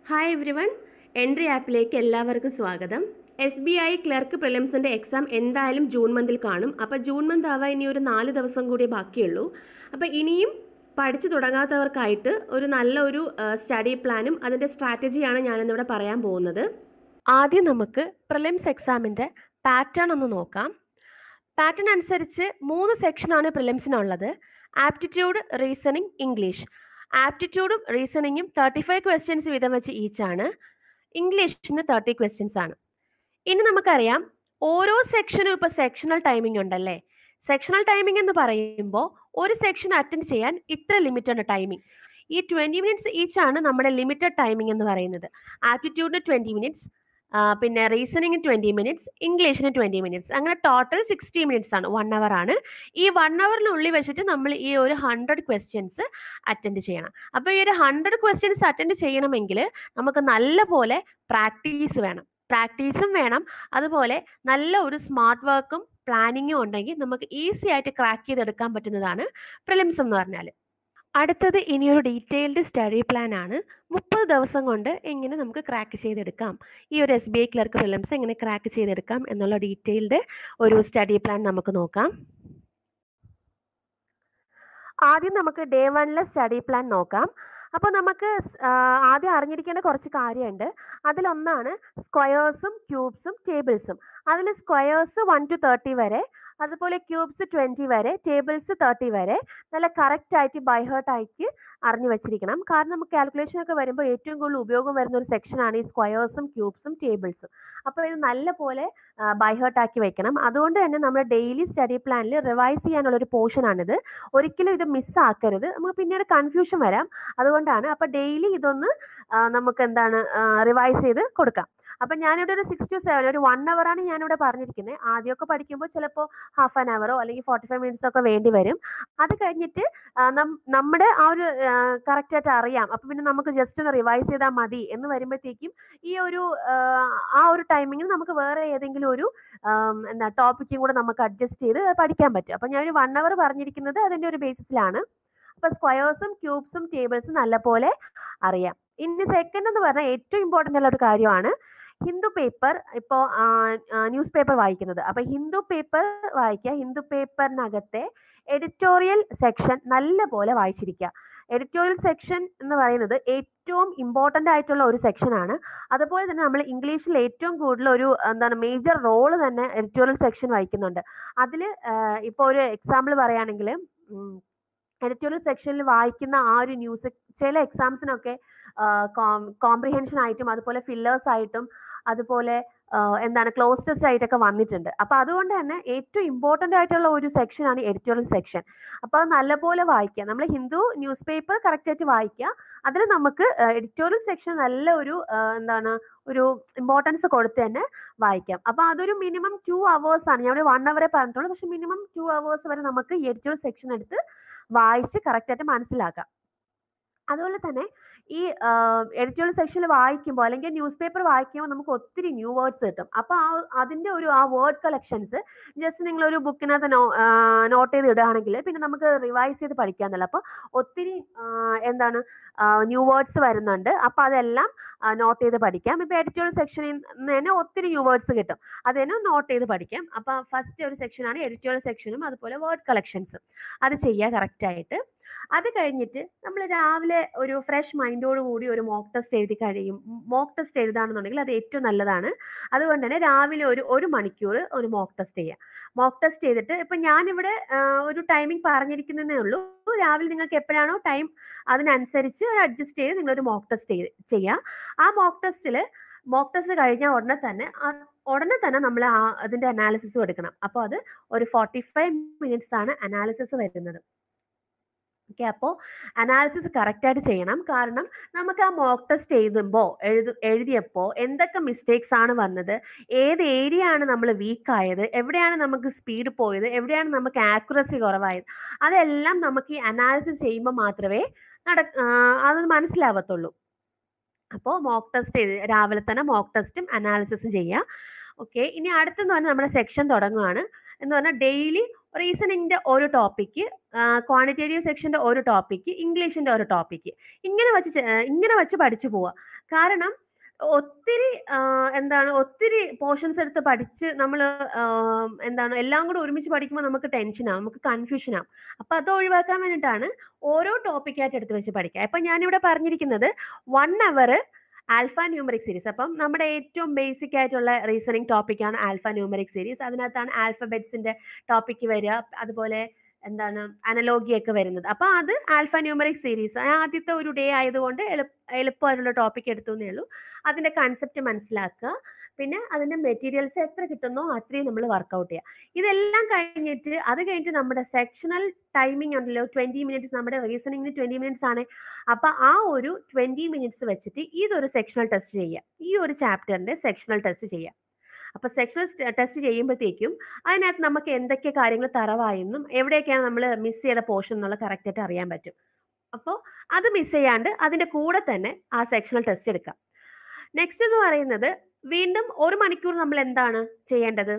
hi everyone Entri ആപ്പിലേക്ക് എല്ലാവർക്കും സ്വാഗതം എസ് ബി ഐ ക്ലർക്ക് പ്രിലിംസിൻ്റെ എക്സാം എന്തായാലും ജൂൺ മന്തിൽ കാണും അപ്പോൾ ജൂൺ മന്ത് ആവാൻ ഇനി ഒരു നാല് ദിവസം കൂടി ബാക്കിയുള്ളൂ അപ്പോൾ ഇനിയും പഠിച്ചു തുടങ്ങാത്തവർക്കായിട്ട് ഒരു നല്ല ഒരു സ്റ്റഡി പ്ലാനും അതിൻ്റെ സ്ട്രാറ്റജിയാണ് ഞാനിന്നിവിടെ പറയാൻ പോകുന്നത് ആദ്യം നമുക്ക് പ്രിലിംസ് എക്സാമിൻ്റെ പാറ്റേൺ ഒന്ന് നോക്കാം പാറ്റേൺ അനുസരിച്ച് മൂന്ന് സെക്ഷനാണ് പ്രിലിംസിനുള്ളത് ആപ്റ്റിറ്റ്യൂഡ് റീസണിങ് ഇംഗ്ലീഷ് ആപ്റ്റിറ്റ്യൂഡും റീസണിങ്ങും തേർട്ടി ഫൈവ് ക്വസ്റ്റ്യൻസ് വീതം വെച്ച് ഈച്ച് ആണ് ഇംഗ്ലീഷിന് തേർട്ടി ക്വസ്റ്റ്യൻസ് ആണ് ഇനി നമുക്കറിയാം ഓരോ സെക്ഷനും ഇപ്പോൾ സെക്ഷണൽ ടൈമിംഗ് ഉണ്ടല്ലേ സെക്ഷണൽ ടൈമിംഗ് എന്ന് പറയുമ്പോൾ ഒരു സെക്ഷൻ അറ്റൻഡ് ചെയ്യാൻ ഇത്ര ലിമിറ്റഡ് ടൈമിംഗ് ഈ ട്വൻറ്റി മിനിറ്റ്സ് ഈച്ച് ആണ് നമ്മുടെ ലിമിറ്റഡ് ടൈമിംഗ് എന്ന് പറയുന്നത് ആപ്റ്റിറ്റ്യൂഡിന് ട്വൻറ്റി മിനിറ്റ്സ് പിന്നെ റീസണിങ് ട്വൻറ്റി മിനിറ്റ്സ് ഇംഗ്ലീഷിന് ട്വൻറ്റി മിനിറ്റ്സ് അങ്ങനെ ടോട്ടൽ സിക്സ്റ്റി മിനിറ്റ്സ് ആണ് വൺ അവർ ആണ് ഈ വൺ അവറിനുള്ളിൽ വെച്ചിട്ട് നമ്മൾ ഈ ഒരു ഹൺഡ്രഡ് ക്വസ്റ്റ്യൻസ് അറ്റൻഡ് ചെയ്യണം അപ്പോൾ ഈ ഒരു ഹൺഡ്രഡ് ക്വസ്റ്റ്യൻസ് അറ്റൻഡ് ചെയ്യണമെങ്കിൽ നമുക്ക് നല്ല പോലെ പ്രാക്ടീസ് വേണം പ്രാക്ടീസും വേണം അതുപോലെ നല്ല ഒരു സ്മാർട്ട് വർക്കും പ്ലാനിങ്ങും ഉണ്ടെങ്കിൽ നമുക്ക് ഈസി ആയിട്ട് ക്രാക്ക് ചെയ്തെടുക്കാൻ പറ്റുന്നതാണ് പ്രിലിംസ് എന്ന് പറഞ്ഞാൽ അടുത്തത് ഇനിയൊരു ഡീറ്റെയിൽഡ് സ്റ്റഡി പ്ലാൻ ആണ് മുപ്പത് ദിവസം കൊണ്ട് എങ്ങനെ നമുക്ക് ക്രാക്ക് ചെയ്തെടുക്കാം ഈ ഒരു S B I clerk prelims എങ്ങനെ ക്രാക്ക് ചെയ്തെടുക്കാം എന്നുള്ള ഡീറ്റെയിൽഡ് ഒരു സ്റ്റഡി പ്ലാൻ നമുക്ക് നോക്കാം ആദ്യം നമുക്ക് ഡേ വണ്ണിലെ സ്റ്റഡി പ്ലാൻ നോക്കാം അപ്പോൾ നമുക്ക് ആദ്യം അറിഞ്ഞിരിക്കേണ്ട കുറച്ച് കാര്യമുണ്ട് അതിലൊന്നാണ് സ്ക്വയേഴ്സും ക്യൂബ്സും ടേബിൾസും അതിൽ സ്ക്വയേഴ്സ് വൺ ടു തേർട്ടി വരെ അതുപോലെ ക്യൂബ്സ് ട്വൻറ്റി വരെ ടേബിൾസ് തേർട്ടി വരെ നല്ല കറക്റ്റ് ആയിട്ട് ബൈ ഹേർട്ട് ആയിട്ട് അറിഞ്ഞു വെച്ചിരിക്കണം കാരണം നമുക്ക് കാൽക്കുലേഷൻ ഒക്കെ വരുമ്പോൾ ഏറ്റവും കൂടുതൽ ഉപയോഗം വരുന്ന ഒരു സെക്ഷനാണ് ഈ സ്ക്വയേഴ്സും ക്യൂബ്സും ടേബിൾസും അപ്പോൾ ഇത് നല്ല പോലെ ബൈ ഹേർട്ട് ആക്കി വെക്കണം അതുകൊണ്ട് തന്നെ നമ്മുടെ ഡെയിലി സ്റ്റഡി പ്ലാനിൽ റിവൈസ് ചെയ്യാനുള്ള ഒരു പോർഷൻ ആണിത് ഒരിക്കലും ഇത് മിസ്സാക്കരുത് നമുക്ക് പിന്നീട് കൺഫ്യൂഷൻ വരാം അതുകൊണ്ടാണ് അപ്പോൾ ഡെയിലി ഇതൊന്ന് നമുക്ക് എന്താണ് റിവൈസ് ചെയ്ത് കൊടുക്കാം അപ്പൊ ഞാനിവിടെ ഒരു സിക്സ് ടു സെവൻ ഒരു വൺ അവർ ആണ് ഞാനിവിടെ പറഞ്ഞിരിക്കുന്നത് ആദ്യമൊക്കെ പഠിക്കുമ്പോൾ ചിലപ്പോൾ ഹാഫ് ആൻ അവറോ അല്ലെങ്കിൽ ഫോർട്ടി ഫൈവ് മിനിറ്റ്സ് ഒക്കെ വേണ്ടി വരും അത് കഴിഞ്ഞിട്ട് നമ്മുടെ ആ ഒരു കറക്റ്റ് ആയിട്ട് അറിയാം അപ്പൊ പിന്നെ നമുക്ക് ജസ്റ്റ് ഒന്ന് റിവൈസ് ചെയ്താൽ മതി എന്ന് വരുമ്പോഴത്തേക്കും ഈ ഒരു ആ ഒരു ടൈമിങ്ങിൽ നമുക്ക് വേറെ ഏതെങ്കിലും ഒരു എന്താ ടോപ്പിക്കും കൂടെ നമുക്ക് അഡ്ജസ്റ്റ് ചെയ്ത് പഠിക്കാൻ പറ്റും അപ്പൊ ഞാൻ ഒരു വൺ അവർ പറഞ്ഞിരിക്കുന്നത് അതിന്റെ ഒരു ബേസിസിലാണ് അപ്പൊ സ്ക്വയേഴ്സും ക്യൂബ്സും ടേബിൾസും നല്ലപോലെ അറിയാം ഇനി സെക്കൻഡ് എന്ന് പറഞ്ഞാൽ ഏറ്റവും ഇമ്പോർട്ടൻ്റ് ഉള്ള ഒരു കാര്യമാണ് ഹിന്ദു പേപ്പർ ഇപ്പോൾ ന്യൂസ് പേപ്പർ വായിക്കുന്നത് അപ്പൊ ഹിന്ദു പേപ്പർ വായിക്കുക ഹിന്ദു പേപ്പറിനകത്തെ എഡിറ്റോറിയൽ സെക്ഷൻ നല്ല പോലെ വായിച്ചിരിക്കുക എഡിറ്റോറിയൽ സെക്ഷൻ എന്ന് പറയുന്നത് ഏറ്റവും ഇമ്പോർട്ടൻ്റ് ആയിട്ടുള്ള ഒരു സെക്ഷനാണ് അതുപോലെ തന്നെ നമ്മൾ ഇംഗ്ലീഷിൽ ഏറ്റവും കൂടുതൽ ഒരു എന്താണ് മേജർ റോള് തന്നെ എഡിറ്റോറിയൽ സെക്ഷൻ വഹിക്കുന്നുണ്ട് അതിൽ ഇപ്പോൾ ഒരു എക്സാമ്പിൾ പറയുകയാണെങ്കിൽ എഡിറ്റോറിയൽ സെക്ഷനിൽ വായിക്കുന്ന ആ ഒരു ന്യൂസ് ചില എക്സാംസിനൊക്കെ കോംപ്രിഹെൻഷൻ ആയിട്ടും അതുപോലെ ഫില്ലേഴ്സ് ആയിട്ടും അതുപോലെ എന്താണ് ക്ലോസ് ടെസ്റ്റ് ആയിട്ടൊക്കെ വന്നിട്ടുണ്ട് അപ്പൊ അതുകൊണ്ട് തന്നെ ഏറ്റവും ഇമ്പോർട്ടന്റ് ആയിട്ടുള്ള ഒരു സെക്ഷനാണ് എഡിറ്റോറിയൽ സെക്ഷൻ അപ്പൊ അത് നല്ലപോലെ വായിക്കുക നമ്മൾ ഹിന്ദു ന്യൂസ് പേപ്പർ കറക്റ്റ് ആയിട്ട് വായിക്കുക അതിൽ നമുക്ക് എഡിറ്റോറിയൽ സെക്ഷൻ നല്ല ഒരു എന്താണ് ഒരു ഇമ്പോർട്ടൻസ് കൊടുത്ത് തന്നെ വായിക്കാം അപ്പൊ അതൊരു മിനിമം ടു അവേഴ്സ് ആണ് ഞാൻ ഒരു വൺ അവറെ പറഞ്ഞിട്ടുള്ളൂ പക്ഷെ മിനിമം ടു അവേഴ്സ് വരെ നമുക്ക് ഈ എഡിറ്റോറിയൽ സെക്ഷൻ എടുത്ത് വായിച്ച് കറക്റ്റ് ആയിട്ട് മനസ്സിലാക്കാം അതുപോലെ തന്നെ ഈ എഡിറ്റോറിയൽ സെക്ഷനിൽ വായിക്കുമ്പോൾ അല്ലെങ്കിൽ ന്യൂസ് പേപ്പർ വായിക്കുമ്പോൾ നമുക്ക് ഒത്തിരി ന്യൂ വേർഡ്സ് കിട്ടും അപ്പൊ ആ അതിന്റെ ഒരു ആ വേർഡ് കളക്ഷൻസ് ജസ്റ്റ് നിങ്ങൾ ഒരു ബുക്കിനകത്ത് നോട്ട് ചെയ്ത് ഇടുകയാണെങ്കിൽ പിന്നെ നമുക്ക് റിവൈസ് ചെയ്ത് പഠിക്കാന്നല്ല അപ്പൊ ഒത്തിരി എന്താണ് ന്യൂ വേർഡ്സ് വരുന്നുണ്ട് അപ്പൊ അതെല്ലാം നോട്ട് ചെയ്ത് പഠിക്കാം ഇപ്പൊ എഡിറ്റോറിയൽ സെക്ഷനിൽ നിന്ന് തന്നെ ഒത്തിരി ന്യൂ വേർഡ്സ് കിട്ടും അത് തന്നെ നോട്ട് ചെയ്ത് പഠിക്കാം അപ്പൊ ഫസ്റ്റ് ഒരു സെക്ഷനാണ് എഡിറ്റോറിയൽ സെക്ഷനും അതുപോലെ വേർഡ് കളക്ഷൻസും അത് ചെയ്യുക കറക്റ്റ് ആയിട്ട് അത് കഴിഞ്ഞിട്ട് നമ്മൾ രാവിലെ ഒരു ഫ്രഷ് മൈൻഡോട് കൂടി ഒരു മോക്ക് ടെസ്റ്റ് എഴുതി കഴിയും മോക്ക് ടെസ്റ്റ് എഴുതാണെന്നുണ്ടെങ്കിൽ അത് ഏറ്റവും നല്ലതാണ് അതുകൊണ്ട് തന്നെ രാവിലെ ഒരു ഒരു മണിക്കൂർ ഒരു മോക്ക് ടെസ്റ്റ് ചെയ്യാം മോക്ക് ടെസ്റ്റ് ചെയ്തിട്ട് ഇപ്പൊ ഞാനിവിടെ ഒരു ടൈമിംഗ് പറഞ്ഞിരിക്കുന്നതേ ഉള്ളൂ രാവിലെ നിങ്ങൾക്ക് എപ്പോഴാണോ ടൈം അതിനനുസരിച്ച് അഡ്ജസ്റ്റ് ചെയ്ത് നിങ്ങളൊരു മോക്ക് ടെസ്റ്റ് ചെയ്യുക ആ മോക്ക് ടെസ്റ്റിൽ മോക്ക് ടെസ്റ്റ് കഴിഞ്ഞ ഉടനെ തന്നെ ഉടനെ തന്നെ നമ്മൾ ആ അതിന്റെ അനാലിസിസും എടുക്കണം അപ്പോൾ അത് ഒരു ഫോർട്ടി ഫൈവ് മിനിറ്റ്സ് ആണ് അനാലിസിസ് വരുന്നത് ഓക്കെ അപ്പോൾ അനാലിസിസ് കറക്റ്റ് ആയിട്ട് ചെയ്യണം കാരണം നമുക്ക് ആ മോക്ക് ടെസ്റ്റ് എഴുതുമ്പോൾ എഴുതു എഴുതിയപ്പോൾ എന്തൊക്കെ മിസ്റ്റേക്സ് ആണ് വന്നത് ഏത് ഏരിയ ആണ് നമ്മൾ വീക്ക് ആയത് എവിടെയാണ് നമുക്ക് സ്പീഡ് പോയത് എവിടെയാണ് നമുക്ക് ആക്യുറസി കുറവായത് അതെല്ലാം നമുക്ക് ഈ അനാലിസിസ് ചെയ്യുമ്പോൾ മാത്രമേ നട അത് മനസ്സിലാവത്തുള്ളൂ അപ്പോൾ മോക്ക് ടെസ്റ്റ് ചെയ്ത് രാവിലെ തന്നെ മോക്ക് ടെസ്റ്റും അനാലിസിസും ചെയ്യുക ഓക്കെ ഇനി അടുത്തെന്ന് പറഞ്ഞാൽ നമ്മുടെ സെക്ഷൻ തുടങ്ങുകയാണ് എന്ന് പറഞ്ഞാൽ ഡെയിലി റീസണിങ്ങിന്റെ ഒരു ടോപ്പിക്ക് ക്വാണ്ടിറ്റേറ്റീവ് സെക്ഷന്റെ ഒരു ടോപ്പിക്ക് ഇംഗ്ലീഷിന്റെ ഒരു ടോപ്പിക്ക് ഇങ്ങനെ വെച്ച് ചെ- ഏഹ് ഇങ്ങനെ വെച്ച് പഠിച്ചു പോവുക കാരണം ഒത്തിരി ആഹ് എന്താണ് ഒത്തിരി പോർഷൻസ് എടുത്ത് പഠിച്ച് നമ്മൾ എന്താണ് എല്ലാം കൂടെ ഒരുമിച്ച് പഠിക്കുമ്പോൾ നമുക്ക് ടെൻഷനാവും നമുക്ക് കൺഫ്യൂഷനാവും അപ്പൊ അത് ഒഴിവാക്കാൻ വേണ്ടിയിട്ടാണ് ഓരോ ടോപ്പിക്കായിട്ട് എടുത്ത് വെച്ച് പഠിക്കുക അപ്പൊ ഞാനിവിടെ പറഞ്ഞിരിക്കുന്നത് one hour alphanumeric series അപ്പം നമ്മുടെ ഏറ്റവും ബേസിക് ആയിട്ടുള്ള റീസണിങ് ടോപ്പിക്കാണ് ആൽഫ ന്യൂമറിക് സീരീസ് അതിനകത്താണ് ആൽഫബെറ്റ്സിന്റെ ടോപ്പിക്ക് വരിക അതുപോലെ എന്താണ് അനലോഗി ഒക്കെ വരുന്നത് അപ്പൊ അത് ആൽഫ ന്യൂമറിക് സീരീസ് ആദ്യത്തെ ഒരു ഡേ ആയതുകൊണ്ട് എളുപ്പ എളുപ്പമായിട്ടുള്ള ടോപ്പിക് എടുത്തു എന്നേ ഉള്ളൂ അതിന്റെ കൺസെപ്റ്റ് മനസ്സിലാക്കുക പിന്നെ അതിന്റെ മെറ്റീരിയൽസ് എത്ര കിട്ടുന്നോ അത്രയും നമ്മൾ വർക്കൗട്ട് ചെയ്യുക ഇതെല്ലാം കഴിഞ്ഞിട്ട് അത് കഴിഞ്ഞിട്ട് നമ്മുടെ സെക്ഷണൽ ടൈമിംഗ് ഉണ്ടല്ലോ ട്വന്റി മിനിറ്റ്സ് നമ്മുടെ റീസണിങ്ങിന് ട്വന്റി മിനിറ്റ്സ് ആണ് അപ്പൊ ആ ഒരു ട്വന്റി മിനിറ്റ്സ് വെച്ചിട്ട് ഇതൊരു സെക്ഷണൽ ടെസ്റ്റ് ചെയ്യുക ഈ ഒരു ചാപ്റ്ററിന്റെ സെക്ഷണൽ ടെസ്റ്റ് ചെയ്യുക അപ്പൊ സെക്ഷണൽ ടെസ്റ്റ് ചെയ്യുമ്പോഴത്തേക്കും അതിനകത്ത് നമുക്ക് എന്തൊക്കെ കാര്യങ്ങൾ തറവായെന്നും എവിടെയൊക്കെയാണ് നമ്മൾ മിസ് ചെയ്ത പോർഷൻ എന്നുള്ള കറക്റ്റ് ആയിട്ട് അറിയാൻ പറ്റും അപ്പോൾ അത് മിസ് ചെയ്യാണ്ട് അതിന്റെ കൂടെ തന്നെ ആ സെക്ഷണൽ ടെസ്റ്റ് എടുക്കാം നെക്സ്റ്റ് എന്ന് പറയുന്നത് വീണ്ടും ഒരു മണിക്കൂർ നമ്മൾ എന്താണ് ചെയ്യേണ്ടത്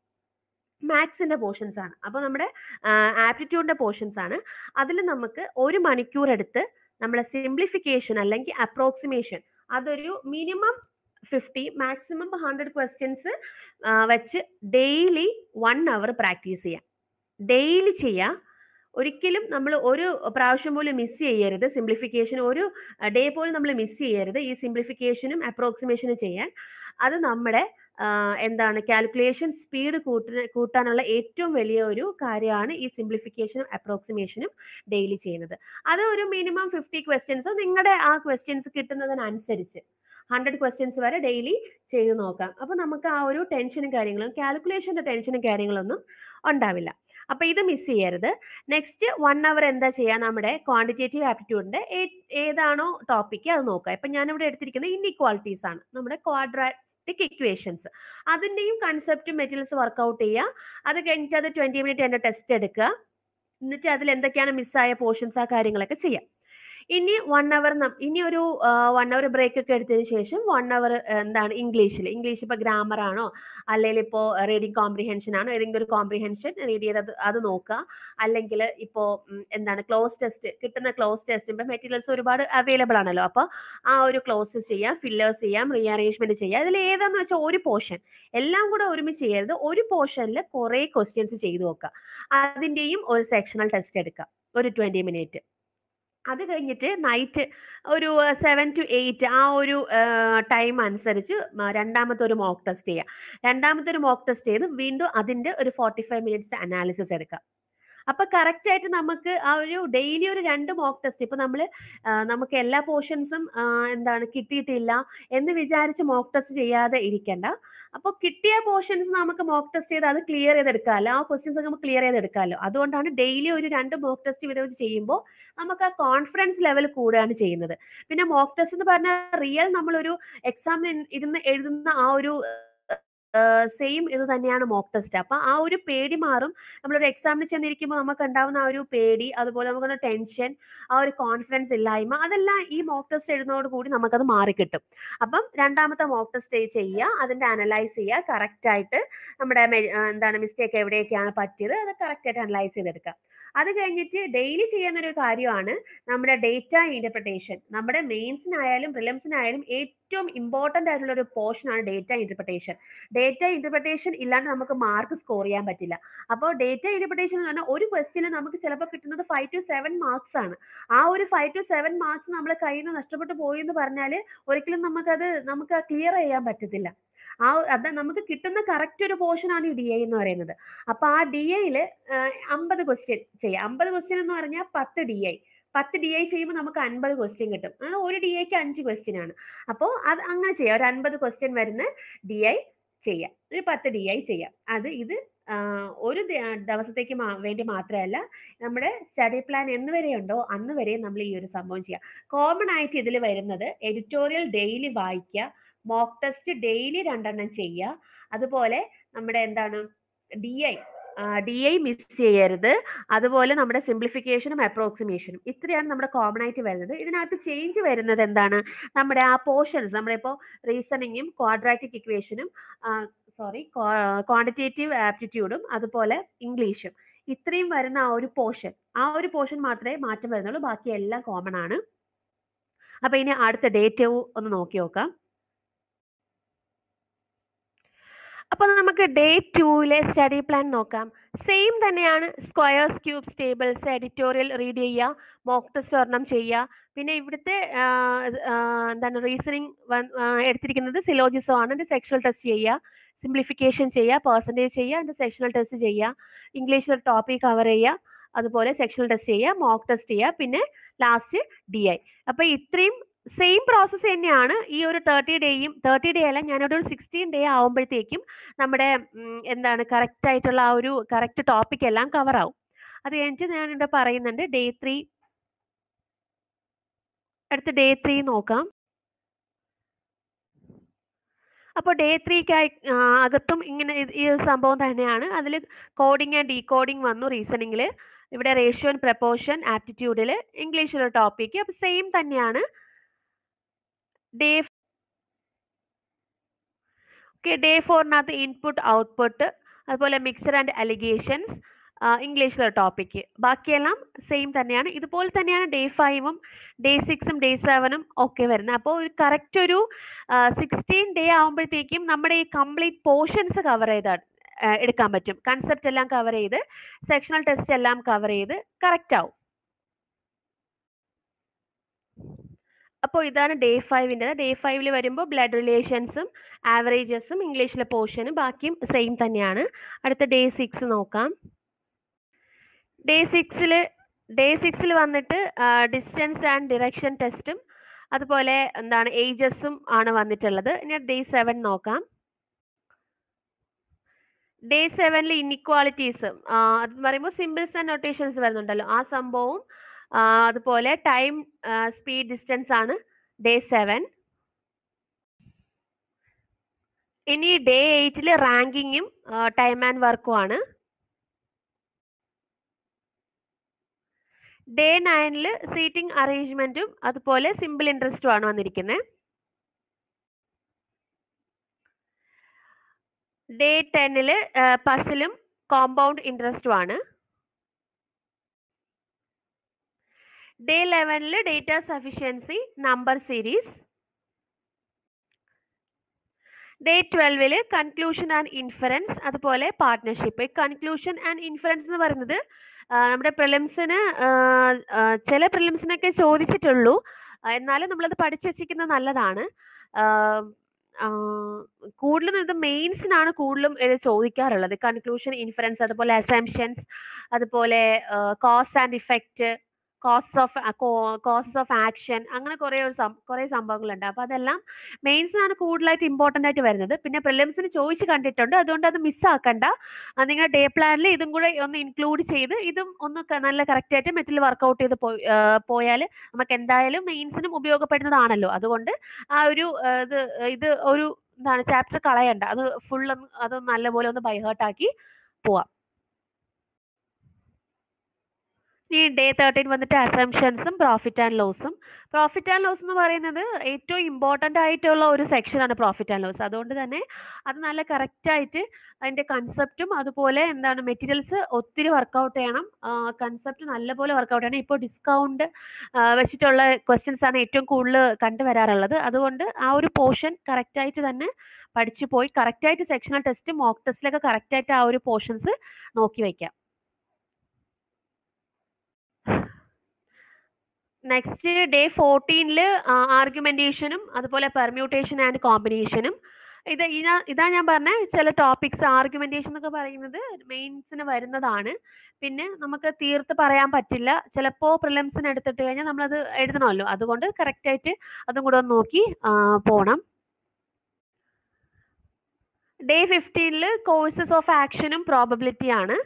മാത്സിന്റെ പോർഷൻസ് ആണ് അപ്പോൾ നമ്മുടെ ആപ്റ്റിറ്റ്യൂഡിന്റെ പോർഷൻസ് ആണ് അതിൽ നമുക്ക് ഒരു മണിക്കൂർ എടുത്ത് നമ്മുടെ സിംപ്ലിഫിക്കേഷൻ അല്ലെങ്കിൽ അപ്രോക്സിമേഷൻ അതൊരു minimum fifty maximum hundred questions വെച്ച് ഡെയിലി വൺ അവർ പ്രാക്ടീസ് ചെയ്യാം ഡെയിലി ചെയ്യാം ഒരിക്കലും നമ്മൾ ഒരു പ്രാവശ്യം പോലും മിസ് ചെയ്യരുത് സിംപ്ലിഫിക്കേഷൻ ഒരു ഡേ പോലും നമ്മൾ മിസ് ചെയ്യരുത് ഈ സിംപ്ലിഫിക്കേഷനും അപ്രോക്സിമേഷനും ചെയ്യാൻ അത് നമ്മുടെ ആ, എന്താണ് കാൽക്കുലേഷൻ സ്പീഡ് കൂട്ട കൂട്ടാനുള്ള ഏറ്റവും വലിയ ഒരു കാര്യമാണ് ഈ സിംപ്ലിഫിക്കേഷനും അപ്രോക്സിമേഷനും ഡെയിലി ചെയ്യുന്നത് അത് ഒരു മിനിമം ഫിഫ്റ്റി ക്വസ്റ്റ്യൻസ് നിങ്ങളുടെ ആ ക്വസ്റ്റ്യൻസ് കിട്ടുന്നതിനനുസരിച്ച് ഹൺഡ്രഡ് ക്വസ്റ്റ്യൻസ് വരെ ഡെയിലി ചെയ്ത് നോക്കാം അപ്പൊ നമുക്ക് ആ ഒരു ടെൻഷനും കാര്യങ്ങളും കാൽക്കുലേഷന്റെ ടെൻഷനും കാര്യങ്ങളൊന്നും ഉണ്ടാവില്ല അപ്പൊ ഇത് മിസ് ചെയ്യരുത് നെക്സ്റ്റ് വൺ അവർ എന്താ ചെയ്യുക നമ്മുടെ ക്വാണ്ടിറ്റേറ്റീവ് ആപ്റ്റിറ്റ്യൂഡിന്റെ ഏതാണോ ടോപ്പിക്ക് അത് നോക്കുക ഇപ്പൊ ഞാനിവിടെ എടുത്തിരിക്കുന്നത് ഇൻഇക്വാളിറ്റീസ് ആണ് നമ്മുടെ ക്വാഡ്രാറ്റിക് ഇക്വേഷൻസ് അതിന്റെയും കൺസെപ്റ്റും മെറ്റീരിയൽസ് വർക്ക്ഔട്ട് ചെയ്യുക അത് കഴിഞ്ഞിട്ട് അത് ട്വന്റി മിനിറ്റ് എന്റെ ടെസ്റ്റ് എടുക്കുക എന്നിട്ട് അതിൽ എന്തൊക്കെയാണ് മിസ്സായ പോർഷൻസ് ആ കാര്യങ്ങളൊക്കെ ചെയ്യാം ഇനി വൺ അവർ ഇനി ഒരു വൺ അവർ ബ്രേക്ക് ഒക്കെ എടുത്തതിന് ശേഷം വൺ അവർ എന്താണ് ഇംഗ്ലീഷിൽ ഇംഗ്ലീഷ് ഇപ്പൊ ഗ്രാമർ ആണോ അല്ലെങ്കിൽ ഇപ്പോ റീഡിങ് കോംപ്രിഹെൻഷൻ ആണോ ഏതെങ്കിലും ഒരു കോംപ്രിഹെൻഷൻ റീഡ് ചെയ്തത് അത് നോക്കുക അല്ലെങ്കിൽ ഇപ്പോ ഉം, എന്താണ് ക്ലോസ് ടെസ്റ്റ് കിട്ടുന്ന ക്ലോസ് ടെസ്റ്റ് ഇപ്പൊ മെറ്റീരിയൽസ് ഒരുപാട് അവൈലബിൾ ആണല്ലോ അപ്പൊ ആ ഒരു ക്ലോസ് ചെയ്യാം ഫില്ലേഴ്സ് ചെയ്യാം റീഅറേഞ്ച്മെന്റ് ചെയ്യാം അതിൽ ഏതാന്ന് വെച്ചാൽ ഒരു പോർഷൻ എല്ലാം കൂടെ ഒരുമിച്ച് ചെയ്യരുത് ഒരു പോർഷനിൽ കുറെ ക്വസ്റ്റ്യൻസ് ചെയ്തു നോക്കുക അതിന്റെയും ഒരു സെക്ഷണൽ ടെസ്റ്റ് എടുക്കുക ഒരു ട്വന്റി മിനിറ്റ് അത് കഴിഞ്ഞിട്ട് നൈറ്റ് ഒരു സെവൻ ടു എയ്റ്റ് ആ ഒരു ടൈം അനുസരിച്ച് മ- രണ്ടാമത്തെ ഒരു മോക്ക് ടെസ്റ്റ് ചെയ്യുക രണ്ടാമത്തെ ഒരു മോക്ക് ടെസ്റ്റ് ചെയ്ത് വീണ്ടും അതിന്റെ ഒരു ഫോർട്ടി ഫൈവ് മിനിറ്റ്സ് അനാലിസിസ് എടുക്കുക അപ്പൊ കറക്റ്റ് ആയിട്ട് നമുക്ക് ആ ഒരു ഡെയിലി ഒരു രണ്ട് മോക്ക് ടെസ്റ്റ് ഇപ്പൊ നമ്മൾ നമുക്ക് എല്ലാ പോർഷൻസും എന്താണ് കിട്ടിയിട്ടില്ല എന്ന് വിചാരിച്ച് മോക്ക് ടെസ്റ്റ് ചെയ്യാതെ ഇരിക്കണ്ട അപ്പോൾ കിട്ടിയ പോർഷൻസ് നമുക്ക് മോക്ക് ടെസ്റ്റ് ചെയ്ത് അത് ക്ലിയർ ചെയ്തെടുക്കാമല്ലോ ആ ക്വസ്റ്റ്യൻസ് നമുക്ക് ക്ലിയർ ചെയ്തെടുക്കാമല്ലോ അതുകൊണ്ടാണ് ഡെയിലി ഒരു രണ്ട് മോക്ക് ടെസ്റ്റ് വീതം വെച്ച് ചെയ്യുമ്പോൾ നമുക്ക് ആ കോൺഫിഡൻസ് ലെവൽ കൂടുകയാണ് ചെയ്യുന്നത് പിന്നെ മോക്ക് ടെസ്റ്റ് എന്ന് പറഞ്ഞാൽ റിയൽ നമ്മളൊരു എക്സാമിന് ഇരുന്ന് എഴുതുന്ന ആ ഒരു സെയിം ഇത് തന്നെയാണ് മോക്ക് ടെസ്റ്റ് അപ്പൊ ആ ഒരു പേടി മാറും നമ്മളൊരു എക്സാമിന് ചെന്നിരിക്കുമ്പോൾ നമുക്ക് ഉണ്ടാവുന്ന ആ ഒരു പേടി അതുപോലെ നമുക്കുള്ള ടെൻഷൻ ആ ഒരു കോൺഫിഡൻസ് ഇല്ലായ്മ അതെല്ലാം ഈ മോക്ക് ടെസ്റ്റ് എഴുതുന്നതോട് കൂടി നമുക്കത് മാറിക്കിട്ടും അപ്പം രണ്ടാമത്തെ മോക്ക് ടെസ്റ്റ് ചെയ്യുക അതിന്റെ അനലൈസ് ചെയ്യുക കറക്റ്റ് ആയിട്ട് നമ്മുടെ മെ- ആ, എന്താണ് മിസ്റ്റേക്ക് എവിടെയൊക്കെയാണ് പറ്റിയത് അത് കറക്റ്റ് ആയിട്ട് അനലൈസ് ചെയ്തെടുക്കുക അത് കഴിഞ്ഞിട്ട് ഡെയിലി ചെയ്യുന്ന ഒരു കാര്യമാണ് നമ്മുടെ ഡേറ്റ ഇന്റർപ്രിട്ടേഷൻ നമ്മുടെ മെയിൻസിനായാലും പ്രിലിംസിനായാലും ഏറ്റവും ഇമ്പോർട്ടന്റ് ആയിട്ടുള്ള ഒരു പോർഷൻ ആണ് ഡേറ്റ ഇന്റർപ്രിട്ടേഷൻ ഡേറ്റ ഇന്റർപ്രിട്ടേഷൻ ഇല്ലാണ്ട് നമുക്ക് മാർക്ക് സ്കോർ ചെയ്യാൻ പറ്റില്ല അപ്പോൾ ഡേറ്റ ഇന്റർപ്രിട്ടേഷൻ എന്ന് പറഞ്ഞാൽ ഒരു ക്വസ്റ്റിന് നമുക്ക് ചിലപ്പോൾ കിട്ടുന്നത് ഫൈവ് ടു സെവൻ മാർക്സ് ആണ് ആ ഒരു ഫൈവ് ടു സെവൻ മാർക്സ് നമ്മൾ കയ്യിൽ നിന്ന് നഷ്ടപ്പെട്ടു പോയി എന്ന് പറഞ്ഞാൽ ഒരിക്കലും നമുക്കത് നമുക്ക് ക്ലിയർ ചെയ്യാൻ പറ്റത്തില്ല ആ അത് നമുക്ക് കിട്ടുന്ന കറക്റ്റ് ഒരു പോർഷൻ ആണ് ഈ ഡി ഐ എന്ന് പറയുന്നത് അപ്പൊ ആ ഡി ഐയിൽ അമ്പത് ക്വസ്റ്റ്യൻ ചെയ്യാം അമ്പത് ക്വസ്റ്റ്യൻ എന്ന് പറഞ്ഞാൽ പത്ത് ഡി ഐ പത്ത് ഡി ഐ ചെയ്യുമ്പോൾ നമുക്ക് അൻപത് ക്വസ്റ്റ്യൻ കിട്ടും അങ്ങനെ ഒരു ഡി ഐക്ക് അഞ്ച് ക്വസ്റ്റ്യൻ ആണ് അപ്പോൾ അത് അങ്ങനെ ചെയ്യാം ഒരു അൻപത് ക്വസ്റ്റ്യൻ വരുന്ന ഡി ഐ ചെയ്യാം ഒരു പത്ത് ഡി ഐ ചെയ്യാം അത് ഇത് ആ, ഒരു ദി- ദിവസത്തേക്ക് മാ- വേണ്ടി മാത്രമല്ല നമ്മുടെ സ്റ്റഡി പ്ലാൻ എന്ന് വരെ ഉണ്ടോ അന്ന് വരെ നമ്മൾ ഈ ഒരു സംഭവം ചെയ്യാം കോമൺ ആയിട്ട് ഇതിൽ വരുന്നത് എഡിറ്റോറിയൽ ഡെയിലി വായിക്കുക മോക്ക് ടെസ്റ്റ് ഡെയിലി രണ്ടെണ്ണം ചെയ്യുക അതുപോലെ നമ്മുടെ എന്താണ് D I D I miss ചെയ്യരുത് അതുപോലെ നമ്മുടെ സിംപ്ലിഫിക്കേഷനും അപ്രോക്സിമേഷനും ഇത്രയാണ് നമ്മുടെ കോമൺ ആയിട്ട് വരുന്നത് ഇതിനകത്ത് ചേഞ്ച് വരുന്നത് എന്താണ് നമ്മുടെ ആ പോർഷൻസ് നമ്മളിപ്പോൾ റീസണിങ്ങും ക്വാഡ്രാറ്റിക് ഇക്വേഷനും സോറി ക്വാണ്ടിറ്റേറ്റീവ് ആപ്റ്റിറ്റ്യൂഡും അതുപോലെ ഇംഗ്ലീഷും ഇത്രയും വരുന്ന ആ ഒരു പോർഷൻ ആ ഒരു പോർഷൻ മാത്രമേ മാറ്റം വരുന്നുള്ളൂ ബാക്കി എല്ലാം കോമൺ ആണ് അപ്പൊ ഇനി അടുത്ത ഡേറ്റ് ഒന്ന് നോക്കി നോക്കാം അപ്പൊ നമുക്ക് ഡേ ടൂവിലെ സ്റ്റഡി പ്ലാൻ നോക്കാം സെയിം തന്നെയാണ് squares cubes tables editorial read ചെയ്യുക മോക്ക് ടെസ്റ്റ് ഒരെണ്ണം ചെയ്യുക പിന്നെ ഇവിടുത്തെ ആ, ആ, എന്താണ് റീസണിങ് എടുത്തിരിക്കുന്നത് സിലോജിസം ആണ് അതിന്റെ സെക്ഷൽ ടെസ്റ്റ് ചെയ്യുക സിംപ്ലിഫിക്കേഷൻ ചെയ്യുക പെർസെൻറ്റേജ് ചെയ്യുക അതിന്റെ സെക്ഷണൽ ടെസ്റ്റ് ചെയ്യുക ഇംഗ്ലീഷിൽ ഒരു ടോപ്പിക് കവർ ചെയ്യുക അതുപോലെ സെക്ഷണൽ ടെസ്റ്റ് ചെയ്യുക മോക്ക് ടെസ്റ്റ് ചെയ്യുക പിന്നെ ലാസ്റ്റ് ഡി ഐ അപ്പൊ ഇത്രയും സെയിം പ്രോസസ്സ് തന്നെയാണ് ഈ ഒരു തേർട്ടി ഡേയും തേർട്ടി ഡേ അല്ല ഞാനൊരു ഒരു സിക്സ്റ്റീൻ ഡേ ആവുമ്പോഴത്തേക്കും നമ്മുടെ ഉം, എന്താണ് കറക്റ്റ് ആയിട്ടുള്ള ആ ഒരു കറക്റ്റ് ടോപ്പിക് എല്ലാം കവർ ആവും അത് കഴിഞ്ഞിട്ട് ഞാൻ ഇവിടെ പറയുന്നുണ്ട് ഡേ ത്രീ അടുത്ത ഡേ ത്രീ നോക്കാം അപ്പോൾ ഡേ ത്രീക്കായി അകത്തും ഇങ്ങനെ ഇത് ഈ ഒരു സംഭവം തന്നെയാണ് അതിൽ കോഡിങ് ആൻഡ് ഡീകോഡിങ് വന്നു റീസണിങ്ങിൽ ഇവിടെ റേഷ്യോ ആൻഡ് പ്രപ്പോർഷൻ ആപ്റ്റിറ്റ്യൂഡിൽ ഇംഗ്ലീഷിലുള്ള ടോപ്പിക്ക് അപ്പോൾ സെയിം തന്നെയാണ് ഡേ ഓക്കെ ഡേ ഫോറിനകത്ത് ഇൻപുട്ട് ഔട്ട്പുട്ട് അതുപോലെ മിക്സർ ആൻഡ് അലിഗേഷൻസ് ഇംഗ്ലീഷിലെ ടോപ്പിക്ക് ബാക്കിയെല്ലാം സെയിം തന്നെയാണ് ഇതുപോലെ തന്നെയാണ് ഡേ ഫൈവും ഡേ സിക്സും ഡേ സെവനും ഒക്കെ വരുന്നത് അപ്പോൾ കറക്റ്റ് ഒരു സിക്സ്റ്റീൻ ഡേ ആകുമ്പോഴത്തേക്കും നമ്മുടെ ഈ കംപ്ലീറ്റ് പോർഷൻസ് കവർ ചെയ്ത എടുക്കാൻ പറ്റും കൺസെപ്റ്റ് എല്ലാം കവർ ചെയ്ത് സെക്ഷണൽ ടെസ്റ്റ് എല്ലാം കവർ ചെയ്ത് കറക്റ്റ് ആവും അപ്പോൾ ഇതാണ് ഡേ ഫൈവിൻ്റെ ഡേ ഫൈവിൽ വരുമ്പോൾ ബ്ലഡ് റിലേഷൻസും ആവറേജസും ഇംഗ്ലീഷിലെ പോർഷനും ബാക്കിയും സെയിം തന്നെയാണ് അടുത്ത ഡേ സിക്സ് നോക്കാം ഡേ സിക്സിൽ ഡേ സിക്സിൽ വന്നിട്ട് ഡിസ്റ്റൻസ് ആൻഡ് ഡിറക്ഷൻ ടെസ്റ്റും അതുപോലെ എന്താണ് ഏജസും ആണ് വന്നിട്ടുള്ളത് ഇനി ഡേ സെവൻ നോക്കാം ഡേ സെവനിൽ ഇന്നിക്വാളിറ്റീസ് അത് പറയുമ്പോൾ സിമ്പിൾസ് ആൻഡ് നൊട്ടേഷൻസ് വരുന്നുണ്ടല്ലോ ആ സംഭവവും ആ, അതുപോലെ ടൈം സ്പീഡ് ഡിസ്റ്റൻസ് ആണ് ഡേ സെവൻ ഇനി ഡേ എയ്റ്റിൽ റാങ്കിങ്ങും ടൈം ആൻഡ് വർക്കും ആണ് ഡേ നയനിൽ സീറ്റിംഗ് അറേഞ്ച്മെന്റും അതുപോലെ സിമ്പിൾ ഇൻട്രസ്റ്റും ആണ് വന്നിരിക്കുന്നത് ഡേ ടെന്നില് പസിലും കോമ്പൗണ്ട് ഇൻട്രസ്റ്റും ആണ് ഡേ ലെവനിൽ data sufficiency number series day ട്വൽവില് കൺക്ലൂഷൻ ആൻഡ് ഇൻഫറൻസ് അതുപോലെ പാർട്ട്ണർഷിപ്പ് കൺക്ലൂഷൻ ആൻഡ് ഇൻഫറൻസ് എന്ന് പറയുന്നത് ആ, നമ്മുടെ പ്രിലിംസിന് ചില പ്രിലിംസിനൊക്കെ ചോദിച്ചിട്ടുള്ളൂ ആ, എന്നാലും നമ്മളത് പഠിച്ചു വെച്ചിരിക്കുന്നത് നല്ലതാണ് കൂടുതലും ഇത് മെയിൻസിനാണ് കൂടുതലും ഇത് ചോദിക്കാറുള്ളത് കൺക്ലൂഷൻ ഇൻഫറൻസ് അതുപോലെ അസംഷൻസ് അതുപോലെ cause and effect cost of cost of action അങ്ങനെ കുറേ ഒരു സം- കുറേ സംഭവങ്ങളുണ്ട് അപ്പോൾ അതെല്ലാം മെയിൻസിനാണ് കൂടുതലായിട്ട് ഇമ്പോർട്ടൻ്റ് ആയിട്ട് വരുന്നത് പിന്നെ പ്രിലിംസിന് ചോദിച്ച് കണ്ടിട്ടുണ്ട് അതുകൊണ്ട് അത് മിസ്സാക്കണ്ട നിങ്ങളുടെ ഡേ പ്ലാനിൽ ഇതും കൂടെ ഒന്ന് ഇൻക്ലൂഡ് ചെയ്ത് ഇതും ഒന്ന് ക- നല്ല കറക്റ്റ് ആയിട്ട് മെറ്റിൽ വർക്കൗട്ട് ചെയ്ത് പോയി പോയാൽ നമുക്ക് എന്തായാലും മെയിൻസിനും ഉപയോഗപ്പെടുന്നതാണല്ലോ അതുകൊണ്ട് ആ ഒരു ആ, ഇത് ഇത് ഒരു എന്താണ് ചാപ്റ്റർ കളയണ്ട അത് ഫുൾ അത് നല്ലപോലെ ഒന്ന് ബൈഹേർട്ട് ആക്കി പോവാം ഈ ഡേ തേർട്ടീൻ വന്നിട്ട് അസംഷൻസും പ്രോഫിറ്റ് ആൻഡ് ലോസും പ്രോഫിറ്റ് ആൻഡ് ലോസ് എന്ന് പറയുന്നത് ഏറ്റവും ഇമ്പോർട്ടൻ്റ് ആയിട്ടുള്ള ഒരു സെക്ഷനാണ് പ്രോഫിറ്റ് ആൻഡ് ലോസ് അതുകൊണ്ട് തന്നെ അത് നല്ല കറക്റ്റ് ആയിട്ട് അതിന്റെ കൺസെപ്റ്റും അതുപോലെ എന്താണ് മെറ്റീരിയൽസ് ഒത്തിരി വർക്കൗട്ട് ചെയ്യണം കൺസെപ്റ്റ് നല്ലപോലെ വർക്കൗട്ട് ചെയ്യണം ഇപ്പോൾ ഡിസ്കൗണ്ട് വെച്ചിട്ടുള്ള ക്വസ്റ്റ്യൻസ് ആണ് ഏറ്റവും കൂടുതൽ കണ്ടുവരാറുള്ളത് അതുകൊണ്ട് ആ ഒരു പോർഷൻ കറക്റ്റ് ആയിട്ട് തന്നെ പഠിച്ചു പോയി കറക്റ്റ് ആയിട്ട് സെക്ഷണൽ ടെസ്റ്റ് മോക്ക് ടെസ്റ്റിലൊക്കെ കറക്റ്റ് ആയിട്ട് ആ ഒരു പോർഷൻസ് നോക്കി വയ്ക്കാം നെക്സ്റ്റ് ഡേ ഫോർട്ടീനിൽ ആർഗ്യുമെന്റേഷനും അതുപോലെ പെർമ്യൂട്ടേഷൻ ആൻഡ് കോമ്പിനേഷനും ഇത് ഇതാ ഇതാ ഞാൻ പറഞ്ഞ ചില ടോപ്പിക്സ് ആർഗ്യുമെന്റേഷൻ എന്നൊക്കെ പറയുന്നത് മെയിൻസിന് വരുന്നതാണ് പിന്നെ നമുക്ക് തീർത്ത് പറയാൻ പറ്റില്ല ചിലപ്പോൾ പ്രിലിംസിന് എടുത്തിട്ട് കഴിഞ്ഞാൽ നമ്മളത് എഴുതണമല്ലോ അതുകൊണ്ട് കറക്റ്റ് ആയിട്ട് അതും കൂടെ ഒന്ന് നോക്കി ആ, പോണം ഡേ ഫിഫ്റ്റീനിൽ കോഴ്സസ് ഓഫ് ആക്ഷനും പ്രോബബിലിറ്റി ആണ്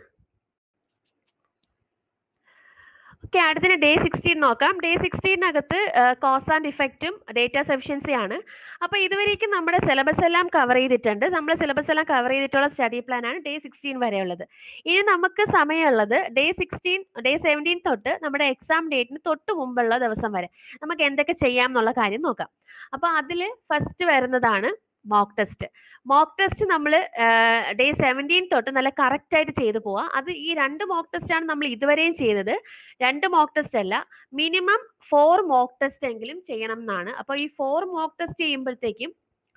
ഓക്കെ അടുത്തിന് ഡേ സിക്സ്റ്റീൻ നോക്കാം ഡേ സിക്സ്റ്റീനകത്ത് കോസ് ആൻഡ് ഇഫക്റ്റും ഡേറ്റ സഫിഷ്യൻസി ആണ് അപ്പോൾ ഇതുവരേക്കും നമ്മുടെ സിലബസ് എല്ലാം കവർ ചെയ്തിട്ടുണ്ട് നമ്മുടെ സിലബസ് എല്ലാം കവർ ചെയ്തിട്ടുള്ള സ്റ്റഡി പ്ലാൻ ആണ് ഡേ സിക്സ്റ്റീൻ വരെയുള്ളത് ഇനി നമുക്ക് സമയമുള്ളത് ഡേ സിക്സ്റ്റീൻ ഡേ സെവൻറ്റീൻ തൊട്ട് നമ്മുടെ എക്സാം ഡേറ്റിന് തൊട്ട് മുമ്പുള്ള ദിവസം വരെ നമുക്ക് എന്തൊക്കെ ചെയ്യാം എന്നുള്ള കാര്യം നോക്കാം അപ്പോൾ അതിൽ ഫസ്റ്റ് വരുന്നതാണ് മോക്ക് ടെസ്റ്റ് മോക്ക് ടെസ്റ്റ് നമ്മൾ ഡേ സെവൻറ്റീൻ തൊട്ട് നല്ല കറക്റ്റ് ആയിട്ട് ചെയ്തു പോവാം അത് ഈ രണ്ട് മോക്ക് ടെസ്റ്റ് ആണ് നമ്മൾ ഇതുവരെയും ചെയ്തത് രണ്ട് മോക്ക് ടെസ്റ്റ് അല്ല മിനിമം ഫോർ മോക്ക് ടെസ്റ്റ് എങ്കിലും ചെയ്യണം എന്നാണ് അപ്പോൾ ഈ ഫോർ മോക്ക് ടെസ്റ്റ് ചെയ്യുമ്പോഴത്തേക്കും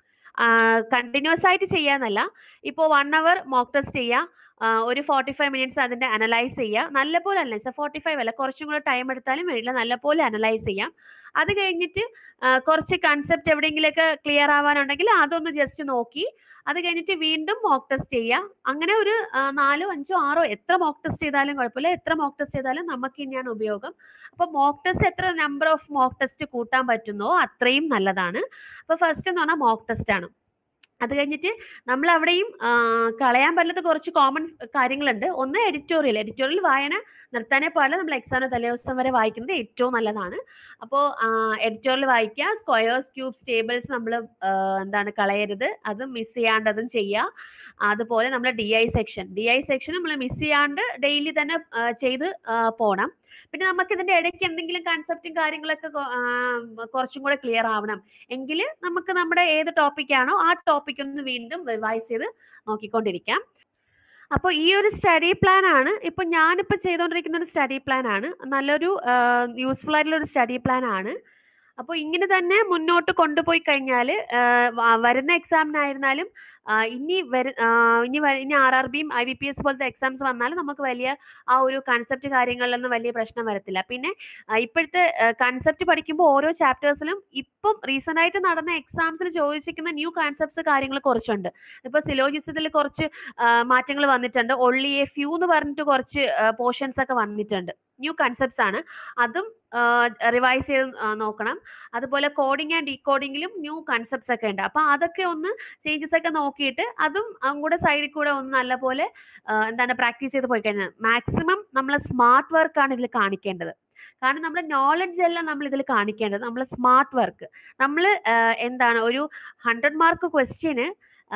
കണ്ടിന്യൂസ് ആയിട്ട് ചെയ്യാന്നല്ല ഇപ്പോൾ വൺ അവർ മോക്ക് ടെസ്റ്റ് ചെയ്യുക ആ, ഒരു ഫോർട്ടി ഫൈവ് മിനിറ്റ്സ് അതിന്റെ അനലൈസ് ചെയ്യുക നല്ലപോലെ അനലൈസ് ഫോർട്ടി ഫൈവ് അല്ല കുറച്ചും കൂടെ ടൈം എടുത്താലും വേണ്ടില്ല നല്ലപോലെ അനലൈസ് ചെയ്യാം അത് കഴിഞ്ഞിട്ട് ആ, കുറച്ച് കൺസെപ്റ്റ് എവിടെയെങ്കിലുമൊക്കെ ക്ലിയർ ആവാനുണ്ടെങ്കിൽ അതൊന്ന് ജസ്റ്റ് നോക്കി അത് കഴിഞ്ഞിട്ട് വീണ്ടും മോക്ക് ടെസ്റ്റ് ചെയ്യുക അങ്ങനെ ഒരു ആ, നാലോ അഞ്ചോ ആറോ എത്ര മോക്ക് ടെസ്റ്റ് ചെയ്താലും കുഴപ്പമില്ല എത്ര മോക്ക് ടെസ്റ്റ് ചെയ്താലും നമുക്ക് തന്നെയാണ് ഉപയോഗം അപ്പോൾ മോക്ക് ടെസ്റ്റ് എത്ര നമ്പർ ഓഫ് മോക്ക് ടെസ്റ്റ് കൂട്ടാൻ പറ്റുന്നോ അത്രയും നല്ലതാണ് അപ്പോൾ ഫസ്റ്റ് എന്ന് പറഞ്ഞാൽ മോക്ക് ടെസ്റ്റ് ആണ് അത് കഴിഞ്ഞിട്ട് നമ്മൾ അവിടെയും ആ, കളയാൻ പറ്റാത്ത കുറച്ച് കോമൺ കാര്യങ്ങളുണ്ട് ഒന്ന് എഡിറ്റോറിയൽ എഡിറ്റോറിയൽ വായന നിർത്താനേ പാടില്ല നമ്മൾ എക്സാമിന് തലേദിവസം വരെ വായിക്കുന്നത് ഏറ്റവും നല്ലതാണ് അപ്പോൾ എഡിറ്റോറിയൽ വായിക്കുക സ്ക്വയേഴ്സ് ക്യൂബ്സ് ടേബിൾസ് നമ്മൾ എന്താണ് കളയരുത് അത് മിസ് ചെയ്യാണ്ടതും ചെയ്യുക അതുപോലെ നമ്മൾ D I section D I section നമ്മൾ മിസ് ചെയ്യാണ്ട് ഡെയിലി തന്നെ ആ, ചെയ്ത് ആ, പോണം പിന്നെ നമുക്ക് ഇതിന്റെ ഇടയ്ക്ക് എന്തെങ്കിലും കൺസെപ്റ്റും കാര്യങ്ങളൊക്കെ കൊ- ആ, കുറച്ചും കൂടെ ക്ലിയർ ആവണം എങ്കിൽ നമുക്ക് നമ്മുടെ ഏത് ടോപ്പിക് ആണോ ആ ടോപ്പിക് ഒന്ന് വീണ്ടും റിവൈസ് ചെയ്ത് നോക്കിക്കൊണ്ടിരിക്കാം അപ്പോൾ ഈ ഒരു സ്റ്റഡി പ്ലാൻ ആണ് ഇപ്പൊ ഞാനിപ്പോൾ ചെയ്തുകൊണ്ടിരിക്കുന്ന ഒരു സ്റ്റഡി പ്ലാൻ ആണ് നല്ലൊരു യൂസ്ഫുൾ ആയിട്ടുള്ള ഒരു സ്റ്റഡി പ്ലാൻ ആണ് അപ്പോൾ ഇങ്ങനെ തന്നെ മുന്നോട്ട് കൊണ്ടുപോയി കഴിഞ്ഞാൽ വരുന്ന എക്സാമിനായിരുന്നാലും ആ, ഇനി വരു ആ, ഇനി വ- ഇനി ആർ ആർ ബിയും ഐ ബി പി എസ് പോലത്തെ എക്സാംസ് വന്നാലും നമുക്ക് വലിയ ആ ഒരു കൺസെപ്റ്റ് കാര്യങ്ങളിലൊന്നും വലിയ പ്രശ്നം വരത്തില്ല പിന്നെ ആ, ഇപ്പോഴത്തെ കൺസെപ്റ്റ് പഠിക്കുമ്പോൾ ഓരോ ചാപ്റ്റേഴ്സിലും ഇപ്പം റീസെന്റ് ആയിട്ട് നടന്ന എക്സാംസിൽ ചോദിച്ചിരിക്കുന്ന ന്യൂ കൺസെപ്റ്റ്സ് കാര്യങ്ങൾ കുറച്ചുണ്ട് ഇപ്പൊ സിലോജിസത്തിൽ കുറച്ച് മാറ്റങ്ങൾ വന്നിട്ടുണ്ട് ഒള്ളി എ ഫ്യൂ എന്ന് പറഞ്ഞിട്ട് കുറച്ച് പോർഷൻസ് ഒക്കെ വന്നിട്ടുണ്ട് ന്യൂ കൺസെപ്റ്റ്സ് ആണ് അതും റിവൈസ് ചെയ്ത് ആ, നോക്കണം അതുപോലെ കോഡിംഗ് ആൻഡ് ഡീകോഡിങ്ങിലും ന്യൂ കൺസെപ്റ്റ്സ് ഒക്കെ ഉണ്ട് അപ്പൊ അതൊക്കെ ഒന്ന് ചേഞ്ചസ് ഒക്കെ നോക്കിയിട്ട് അതും അതും കൂടെ സൈഡിൽ കൂടെ ഒന്ന് നല്ലപോലെ ആ, എന്താണ് പ്രാക്ടീസ് ചെയ്ത് പോയി കഴിഞ്ഞാൽ മാക്സിമം നമ്മൾ സ്മാർട്ട് വർക്ക് ആണ് ഇതിൽ കാണിക്കേണ്ടത് കാരണം നമ്മുടെ നോളജ് എല്ലാം നമ്മൾ ഇതിൽ കാണിക്കേണ്ടത് നമ്മൾ സ്മാർട്ട് വർക്ക് നമ്മൾ എന്താണ് ഒരു ഹൺഡ്രഡ് മാർക്ക് ക്വസ്റ്റ്യന്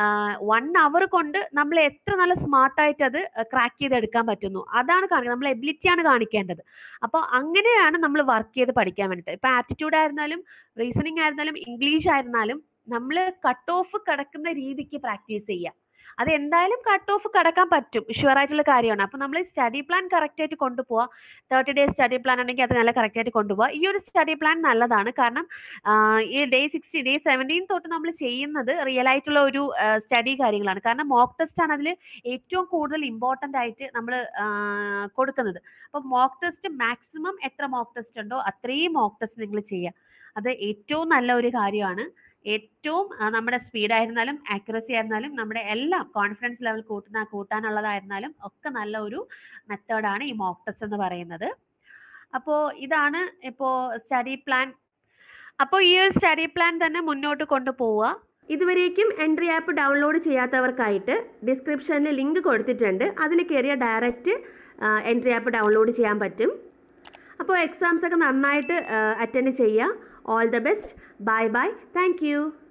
വൺ അവർ കൊണ്ട് നമ്മൾ എത്ര നല്ല സ്മാർട്ടായിട്ട് അത് ക്രാക്ക് ചെയ്തെടുക്കാൻ പറ്റുന്നു അതാണ് കാണിക്കുന്നത് നമ്മൾ എബിലിറ്റിയാണ് കാണിക്കേണ്ടത് അപ്പോൾ അങ്ങനെയാണ് നമ്മൾ വർക്ക് ചെയ്ത് പഠിക്കാൻ വേണ്ടിയിട്ട് ഇപ്പൊ ആപ്റ്റിറ്റ്യൂഡ് ആയിരുന്നാലും റീസണിങ് ആയിരുന്നാലും ഇംഗ്ലീഷ് ആയിരുന്നാലും നമ്മൾ കട്ട് ഓഫ് കിടക്കുന്ന രീതിക്ക് പ്രാക്ടീസ് ചെയ്യുക അത് എന്തായാലും കട്ട് ഓഫ് കടക്കാൻ പറ്റും ഷുവർ ആയിട്ടുള്ള കാര്യമാണ് അപ്പൊ നമ്മൾ സ്റ്റഡി പ്ലാൻ കറക്റ്റ് ആയിട്ട് കൊണ്ടുപോവാ തേർട്ടി ഡേയ്സ് സ്റ്റഡി പ്ലാൻ ഉണ്ടെങ്കിൽ അത് നല്ല കറക്റ്റ് ആയിട്ട് കൊണ്ടുപോവാ ഈ ഒരു സ്റ്റഡി പ്ലാൻ നല്ലതാണ് കാരണം ആഹ് ഈ ഡേ സിക്സ്റ്റി ഡേ സെവൻറ്റീൻ തൊട്ട് നമ്മൾ ചെയ്യുന്നത് റിയൽ ആയിട്ടുള്ള ഒരു സ്റ്റഡി കാര്യങ്ങളാണ് കാരണം മോക്ക് ടെസ്റ്റ് ആണ് അതിൽ ഏറ്റവും കൂടുതൽ ഇമ്പോർട്ടൻ്റ് ആയിട്ട് നമ്മൾ കൊടുക്കുന്നത് അപ്പം മോക്ക് ടെസ്റ്റ് മാക്സിമം എത്ര മോക്ക് ടെസ്റ്റ് ഉണ്ടോ അത്രയും മോക്ക് ടെസ്റ്റ് നിങ്ങൾ ചെയ്യുക അത് ഏറ്റവും നല്ല ഒരു കാര്യമാണ് ഏറ്റവും ആ, നമ്മുടെ സ്പീഡ് ആയിരുന്നാലും ആക്യുറസി ആയിരുന്നാലും നമ്മുടെ എല്ലാം കോൺഫിഡൻസ് ലെവൽ കൂട്ടുന്ന കൂട്ടാനുള്ളതായിരുന്നാലും ഒക്കെ നല്ല ഒരു മെത്തേഡാണ് ഈ മോക്ക് ടെസ്റ്റ് എന്ന് പറയുന്നത് അപ്പോൾ ഇതാണ് ഇപ്പോൾ സ്റ്റഡി പ്ലാൻ അപ്പോൾ ഈ ഒരു സ്റ്റഡി പ്ലാൻ തന്നെ മുന്നോട്ട് കൊണ്ടുപോവുക ഇതുവരേക്കും എൻട്രി ആപ്പ് ഡൗൺലോഡ് ചെയ്യാത്തവർക്കായിട്ട് ഡിസ്ക്രിപ്ഷനിൽ ലിങ്ക് കൊടുത്തിട്ടുണ്ട് അതിൽ കയറിയ ഡയറക്റ്റ് എൻട്രി ആപ്പ് ഡൗൺലോഡ് ചെയ്യാൻ പറ്റും അപ്പോൾ എക്സാംസ് ഒക്കെ നന്നായിട്ട് അറ്റൻഡ് ചെയ്യുക all the best bye bye thank U